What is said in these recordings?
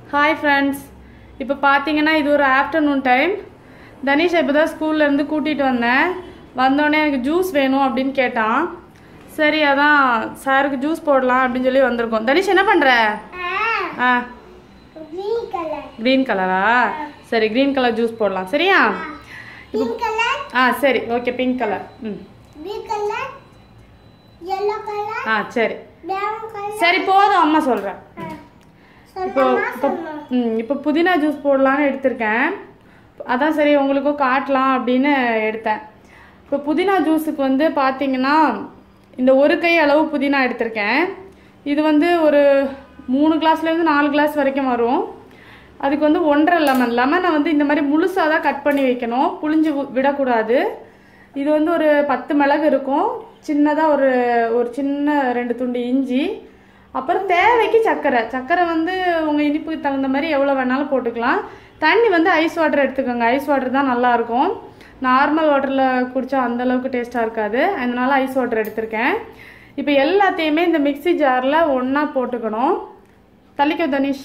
Hi friends இப்போ பார்த்தீங்கன்னா இது ஒரு ஆஃப்டர்நூன் டைம் தனிஷை இப்போ தான் ஸ்கூல்லேருந்து கூட்டிகிட்டு வந்தேன் வந்தோடனே எனக்கு ஜூஸ் வேணும் அப்படின்னு கேட்டான் சரி அதான் சாருக்கு ஜூஸ் போடலாம் அப்படின்னு சொல்லி வந்திருக்கோம் தனிஷ் என்ன பண்ணுற ஆ green color க்ரீன் கலரா சரி க்ரீன் கலர் ஜூஸ் போடலாம் சரியா pink color ஆ சரி ஓகே பிங்க் கலர் ம் blue color yellow color ஆ சரி brown color சரி போதும் அம்மா சொல்கிறேன் இப்போ சொல்லமா இப்போ சொல்லணும் ம் இப்போ புதினா ஜூஸ் போடலான்னு எடுத்திருக்கேன் அதான் சரி உங்களுக்கும் காட்டலாம் அப்படின்னு எடுத்தேன் இப்போ புதினா ஜூஸுக்கு வந்து பார்த்தீங்கன்னா இந்த ஒரு கை அளவு புதினா எடுத்திருக்கேன் இது வந்து ஒரு மூணு கிளாஸ்லேருந்து நாலு கிளாஸ் வரைக்கும் வரும் அதுக்கு வந்து ஒன்றரை லெமன் லெமனை வந்து இந்த மாதிரி முழுசாக தான் கட் பண்ணி வைக்கணும் புளிஞ்சு வி- விடக்கூடாது இது வந்து ஒரு பத்து மிளகு இருக்கும் சின்னதாக ஒரு ஒரு சின்ன ரெண்டு துண்டு இஞ்சி அப்புறம் தேவைக்கு சர்க்கரை சர்க்கரை வந்து உங்கள் இனிப்புக்கு தகுந்த மாதிரி எவ்வளோ வேணாலும் போட்டுக்கலாம் தண்ணி வந்து ஐஸ் வாட்டர் எடுத்துக்கோங்க ஐஸ் வாட்டர் தான் நல்லாயிருக்கும் நார்மல் வாட்டரில் குடித்தா அந்த அளவுக்கு டேஸ்ட்டாக இருக்காது அதனால ஐஸ் வாட்டர் எடுத்திருக்கேன் இப்போ எல்லாத்தையுமே இந்த மிக்ஸி ஜாரில் ஒன்றா போட்டுக்கணும் தள்ளிக்கோ தனிஷ்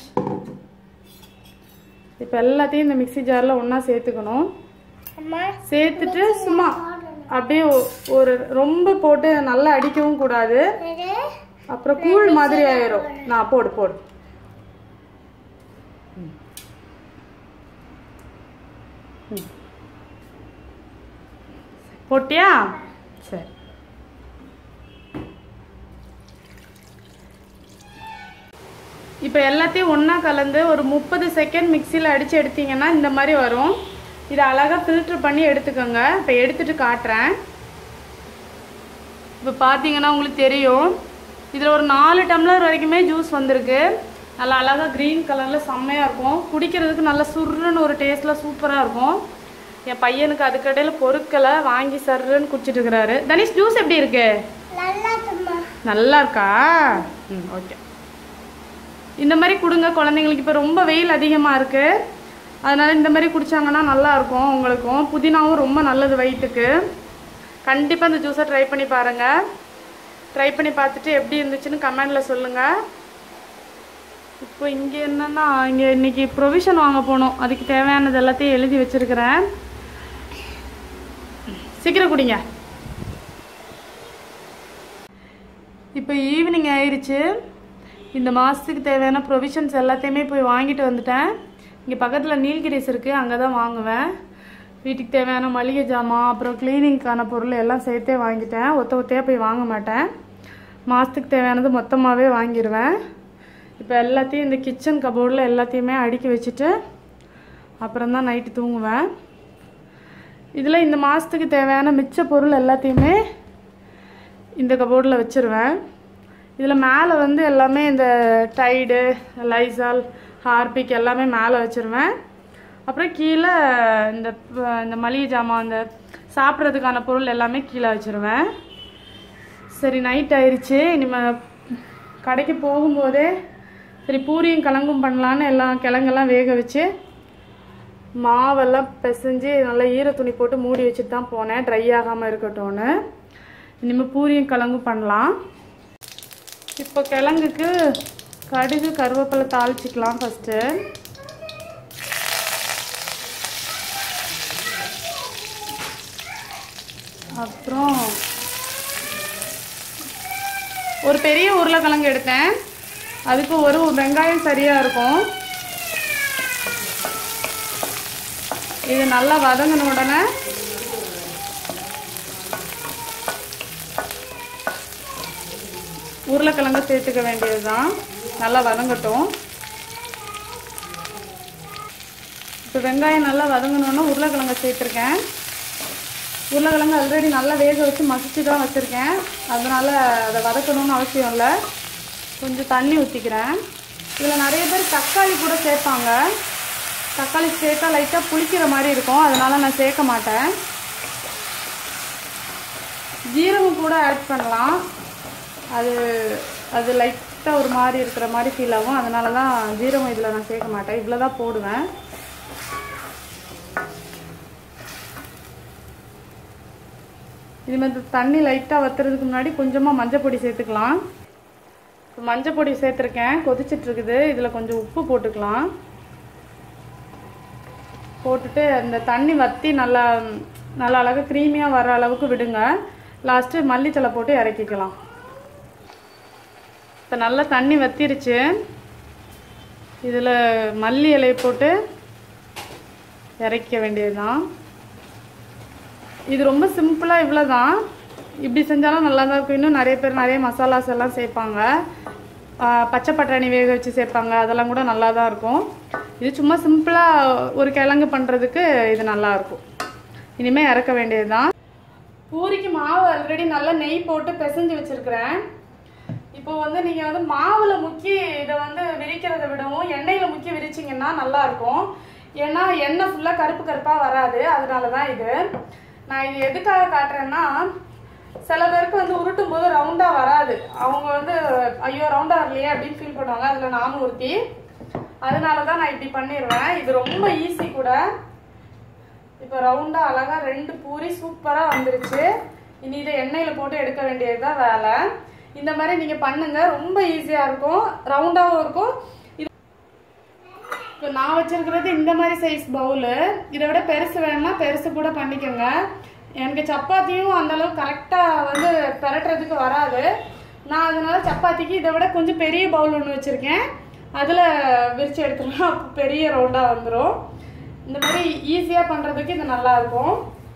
இப்போ எல்லாத்தையும் இந்த மிக்ஸி ஜாரில் ஒன்றா சேர்த்துக்கணும் அம்மா சேர்த்துட்டு சும்மா அப்படியே ஒ- ஒரு ரொம்ப போட்டு நல்லா அடிக்கவும் கூடாது இது அப்புறம் கூழ் மாதிரி ஆயிரும் நான் போடு போடு ம். ம். போட்டியா சரி இப்போ எல்லாத்தையும் ஒன்றா கலந்து ஒரு முப்பது செகண்ட் மிக்சியில் அடித்து எடுத்தீங்கன்னா இந்த மாதிரி வரும் இதை அழகாக ஃபில்ட்ரு பண்ணி எடுத்துக்கோங்க இப்போ எடுத்துட்டு காட்டுறேன் இப்போ பார்த்தீங்கன்னா உங்களுக்கு தெரியும் இதில் ஒரு நாலு டம்ளர் வரைக்குமே ஜூஸ் வந்திருக்கு நல்லா அழகாக க்ரீன் கலரில் செம்மையாக இருக்கும் குடிக்கிறதுக்கு நல்லா சுருன்னு ஒரு டேஸ்ட்டில் சூப்பராக இருக்கும் என் பையனுக்கு அதுக்கடையில் பொருட்களை வாங்கி சர்ருன்னு குடிச்சிட்டு இருக்கிறாரு தனிஷ் ஜூஸ் எப்படி இருக்கு நல்லா இருக்குமா நல்லா இருக்கா ம் ஓகே இந்த மாதிரி கொடுங்க குழந்தைங்களுக்கு இப்போ ரொம்ப வெயில் அதிகமாக இருக்குது அதனால் இந்த மாதிரி குடித்தாங்கன்னா நல்லா இருக்கும் உங்களுக்கும் புதினாவும் ரொம்ப நல்லது வயிற்றுக்கு கண்டிப்பாக இந்த ஜூஸை ட்ரை பண்ணி பாருங்கள் ட்ரை பண்ணி பார்த்துட்டு எப்படி இருந்துச்சுன்னு கமெண்டில் சொல்லுங்கள் இப்போ இங்கே என்னன்னா இங்கே இன்னைக்கு ப்ரொவிஷன் வாங்க போகணும் அதுக்கு தேவையானது எல்லாத்தையும் எழுதி வச்சிருக்கிறேன் சீக்கிரம் குடிங்க இப்போ ஈவினிங் ஆயிடுச்சு இந்த மாதத்துக்கு தேவையான ப்ரொவிஷன்ஸ் எல்லாத்தையுமே போய் வாங்கிட்டு வந்துட்டேன் இங்கே பக்கத்தில் நீல்கிரிஸ் இருக்குது அங்கே தான் வாங்குவேன் வீட்டுக்கு தேவையான மளிகை ஜாமான் அப்புறம் க்ளீனிங்க்கான பொருள் எல்லாம் சேர்த்தே வாங்கிட்டேன் ஒத்த ஒத்தையாக போய் வாங்க மாட்டேன் மாதத்துக்கு தேவையானது மொத்தமாகவே வாங்கிடுவேன் இப்போ எல்லாத்தையும் இந்த கிச்சன் கபோர்டில் எல்லாத்தையுமே அடுக்கி வச்சுட்டு அப்புறம் தான் நைட்டு தூங்குவேன் இதில் இந்த மாதத்துக்கு தேவையான மிச்ச பொருள் எல்லாத்தையுமே இந்த கபோர்டில் வச்சுருவேன் இதில் மேலே வந்து எல்லாமே இந்த டைடு லைசால் ஹார்பிக் எல்லாமே மேலே வச்சுருவேன் அப்புறம் கீழே இந்த ப- இந்த மளிகை ஜாமான் இந்த சாப்பிட்றதுக்கான பொருள் எல்லாமே கீழே வச்சுருவேன் சரி நைட் ஆயிடுச்சு இனிமேல் கடைக்கு போகும்போதே சரி பூரியும் கிழங்கும் பண்ணலான்னு எல்லாம் கிழங்கெல்லாம் வேக வச்சு மாவெல்லாம் பிசைஞ்சு நல்லா ஈர துணி போட்டு மூடி வச்சுட்டு தான் போனேன் ட்ரை ஆகாமல் இருக்கட்டும்னு இனிமேல் பூரியும் கிழங்கும் பண்ணலாம் இப்போ கிழங்குக்கு கடுகு கருவேப்பிலை தாளிச்சிக்கலாம் ஃபஸ்ட்டு அப்புறம் ஒரு பெரிய உருளைக்கிழங்கு எடுத்தேன் அதுக்கு ஒரு வெங்காயம் சரியாக இருக்கும் இது நல்லா வதங்கின உடனே உருளைக்கிழங்கு சேர்த்துக்க வேண்டியது தான் நல்லா வதங்கட்டும் இப்போ வெங்காயம் நல்லா வதங்கணுன்னா உருளைக்கிழங்கு சேர்த்துருக்கேன் உருளைக்கிழங்கு ஆல்ரெடி நல்லா வேக வச்சு மசிச்சு தான் வச்சுருக்கேன் அதனால் அதை வதக்கணும்னு அவசியம் இல்லை கொஞ்சம் தண்ணி ஊற்றிக்கிறேன் இதில் நிறைய பேர் தக்காளி கூட சேர்ப்பாங்க தக்காளி சேர்த்தா லைட்டாக புளிக்கிற மாதிரி இருக்கும் அதனால் நான் சேர்க்க மாட்டேன் ஜீரகம் கூட ஆட் பண்ணலாம் அது அது லைட்டாக ஒரு மாதிரி இருக்கிற மாதிரி ஃபீல் ஆகும் அதனால தான் ஜீரகம் இதில் நான் சேர்க்க மாட்டேன் இவ்வளோ தான் போடுவேன் இதுமாதிரி தண்ணி லைட்டாக வத்துறதுக்கு முன்னாடி கொஞ்சமாக மஞ்சள் பொடி சேர்த்துக்கலாம் இப்போ மஞ்சள் பொடி சேர்த்துருக்கேன் கொதிச்சிட்டு இருக்குது இதில் கொஞ்சம் உப்பு போட்டுக்கலாம் போட்டுட்டு அந்த தண்ணி வற்றி நல்லா நல்லா அழகாக க்ரீமியாக வர அளவுக்கு விடுங்க லாஸ்ட்டு மல்லித்தலை போட்டு இறக்கிக்கலாம் இப்போ நல்லா தண்ணி வத்திருச்சு இதில் மல்லி இலையை போட்டு இறக்க வேண்டியதுதான் இது ரொம்ப சிம்பிளாக இவ்வளோ தான் இப்படி செஞ்சாலும் நல்லா தான் இருக்கும் இன்னும் நிறைய பேர் நிறைய மசாலாஸ் எல்லாம் சேர்ப்பாங்க ஆ, பச்சை பட்டாணி வேக வச்சு சேர்ப்பாங்க அதெல்லாம் கூட நல்லா தான் இருக்கும் இது சும்மா சிம்பிளாக ஒரு கிழங்கு பண்ணுறதுக்கு இது நல்லா இருக்கும் இனிமேல் இறக்க வேண்டியது தான் பூரிக்கு மாவு ஆல்ரெடி நல்லா நெய் போட்டு பிசைஞ்சு வச்சிருக்கிறேன் இப்போ வந்து நீங்கள் வந்து மாவுல முக்கி இதை வந்து விரிக்கிறதை விடவும் எண்ணெயில் முக்கி விரிச்சிங்கன்னா நல்லா இருக்கும் ஏன்னா எண்ணெய் ஃபுல்லாக கருப்பு கருப்பாக வராது அதனால தான் இது நான் இது எதுக்காக காட்டுறேன்னா சில பேருக்கு வந்து உருட்டும் போது ரவுண்டாக வராது அவங்க வந்து ஐயோ ரவுண்டாக வரலையே அப்படின்னு ஃபீல் பண்ணுவாங்க அதில் நானும் ஒருத்தி அதனால தான் நான் இப்படி பண்ணிடுவேன் இது ரொம்ப ஈஸி கூட இப்போ ரவுண்டாக அழகா ரெண்டு பூரி சூப்பராக வந்துருச்சு இனி இதை எண்ணெயில் போட்டு எடுக்க வேண்டியது தான் வேலை இந்த மாதிரி நீங்கள் பண்ணுங்க ரொம்ப ஈஸியாக இருக்கும் ரவுண்டாகவும் இருக்கும் இது இப்போ நான் வச்சிருக்கிறது இந்த மாதிரி சைஸ் பவுலு இதை விட பெருசு வேணும்னா பெருசு கூட பண்ணிக்கோங்க எனக்கு சப்பாத்தியும் அந்த அளவுக்கு கரெக்டாக வந்து பெரட்டுறதுக்கு வராது நான் அதனால சப்பாத்திக்கு இதை விட கொஞ்சம் பெரிய பவுல் ஒன்று வச்சுருக்கேன் அதில் விரிச்சு எடுத்துடலாம் அப்போ பெரிய ரவுண்டாக வந்துடும் இந்த மாதிரி ஈஸியாக பண்ணுறதுக்கு இது நல்லா இருக்கும்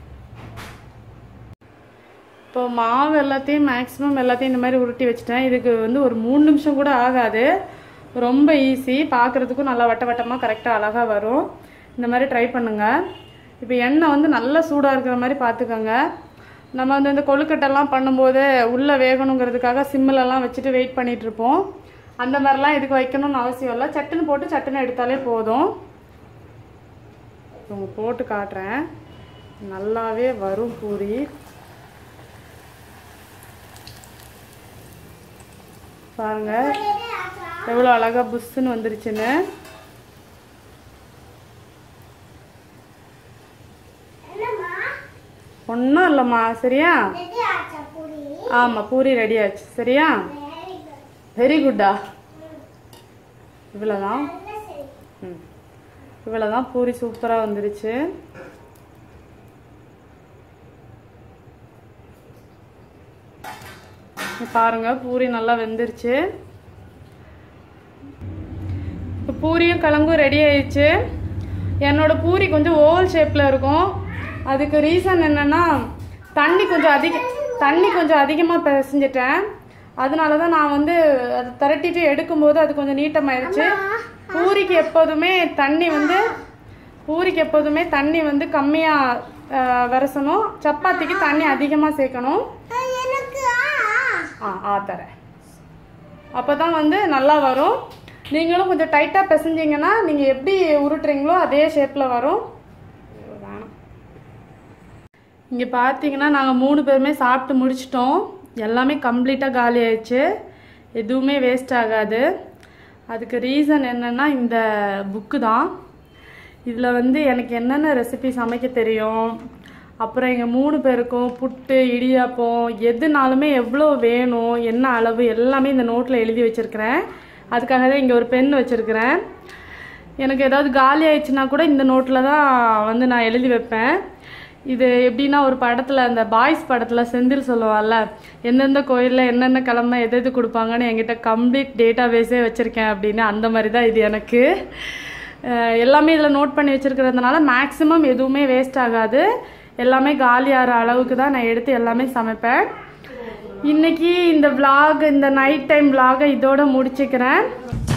இப்போ மாவு எல்லாத்தையும் மேக்ஸிமம் எல்லாத்தையும் இந்த மாதிரி உருட்டி வச்சுட்டேன் இதுக்கு வந்து ஒரு மூணு நிமிஷம் கூட ஆகாது ரொம்ப ஈஸி பார்க்குறதுக்கும் நல்லா வட்ட வட்டமாக கரெக்டாக அழகாக வரும் இந்த மாதிரி ட்ரை பண்ணுங்கள் இப்போ எண்ணெய் வந்து நல்லா சூடாக இருக்கிற மாதிரி பார்த்துக்கோங்க நம்ம வந்து இந்த கொழுக்கட்டெல்லாம் பண்ணும்போது உள்ளே வேகணுங்கிறதுக்காக சிம்மிலெல்லாம் வச்சுட்டு வெயிட் பண்ணிட்டு இருப்போம் அந்த மாதிரிலாம் இதுக்கு வைக்கணும்னு அவசியம் இல்லை சட்டுன்னு போட்டு சட்டுன்னு எடுத்தாலே போதும் உங்க போட்டு காட்டுறேன் நல்லாவே வரும் பூரி பாருங்க எவ்வளோ அழகா புஷ்ஷுன்னு வந்துருச்சுன்னு என்னம்மா ஒன்றும் இல்லைம்மா சரியா ரெடி ஆச்சா பூரி ஆமாம் பூரி ரெடி ஆச்சு சரியா வெரி குட் வெரி குட்டா இவ்வளோதான் நல்ல சரி ம் இவ்வளோதான் பூரி சூப்பராக வந்துருச்சு இங்க பாருங்க பூரி நல்லா வெந்துருச்சு இப்போ பூரியும் கிழங்கும் ரெடி ஆயிடுச்சு என்னோட பூரி கொஞ்சம் ஓவல் ஷேப்பில் இருக்கும் அதுக்கு ரீசன் என்னன்னா தண்ணி கொஞ்சம் அதிக தண்ணி கொஞ்சம் அதிகமாக பிசைஞ்சிட்டேன் அதனால தான் நான் வந்து அதை திரட்டிட்டு எடுக்கும்போது அது கொஞ்சம் நீட்டமாயிருச்சு பூரிக்கு எப்போதுமே தண்ணி வந்து பூரிக்கு எப்போதுமே தண்ணி வந்து கம்மியாக விரசணும் சப்பாத்திக்கு தண்ணி அதிகமாக சேர்க்கணும் எனக்கு ஆ ஆ தரேன் அப்போ தான் வந்து நல்லா வரும் நீங்களும் கொஞ்சம் டைட்டாக பிசைஞ்சிங்கன்னா நீங்கள் எப்படி உருட்டுறீங்களோ அதே ஷேப்பில் வரும் வேணாம் இங்கே பார்த்தீங்கன்னா நாங்கள் மூணு பேருமே சாப்பிட்டு முடிச்சிட்டோம் எல்லாமே கம்ப்ளீட்டாக காலி ஆயிடுச்சு எதுவுமே வேஸ்ட் ஆகாது அதுக்கு ரீசன் என்னென்னா இந்த புக்கு தான் இதில் வந்து எனக்கு என்னென்ன ரெசிபி சமைக்க தெரியும் அப்புறம் எங்கள் மூணு பேருக்கும் புட்டு இடியாப்பம் எதுனாலுமே எவ்வளோ வேணும் என்ன அளவு எல்லாமே இந்த நோட்டில் எழுதி வச்சுருக்கிறேன் அதுக்காக தான் இங்கே ஒரு பென் வச்சுருக்கிறேன் எனக்கு ஏதாவது காலி ஆயிடுச்சுன்னா கூட இந்த நோட்டில் தான் வந்து நான் எழுதி வைப்பேன் இது எப்படின்னா ஒரு படத்தில் அந்த பாய்ஸ் படத்தில் செந்தில் சொல்லுவாள்ல எந்தெந்த கோயிலில் என்னென்ன கிழமை எது எது கொடுப்பாங்கன்னு என்கிட்ட கம்ப்ளீட் டேட்டா பேஸே வச்சுருக்கேன் அப்படின்னு அந்த மாதிரி தான் இது எனக்கு அஹ் எல்லாமே இதில் நோட் பண்ணி வச்சுருக்கிறதுனால மேக்ஸிமம் எதுவுமே வேஸ்ட் ஆகாது எல்லாமே காலியாகிற அளவுக்கு தான் நான் எடுத்து எல்லாமே சமைப்பேன் இன்னைக்கு இந்த vlog இந்த நைட் டைம் vlog இதோட முடிச்சுக்கிறேன்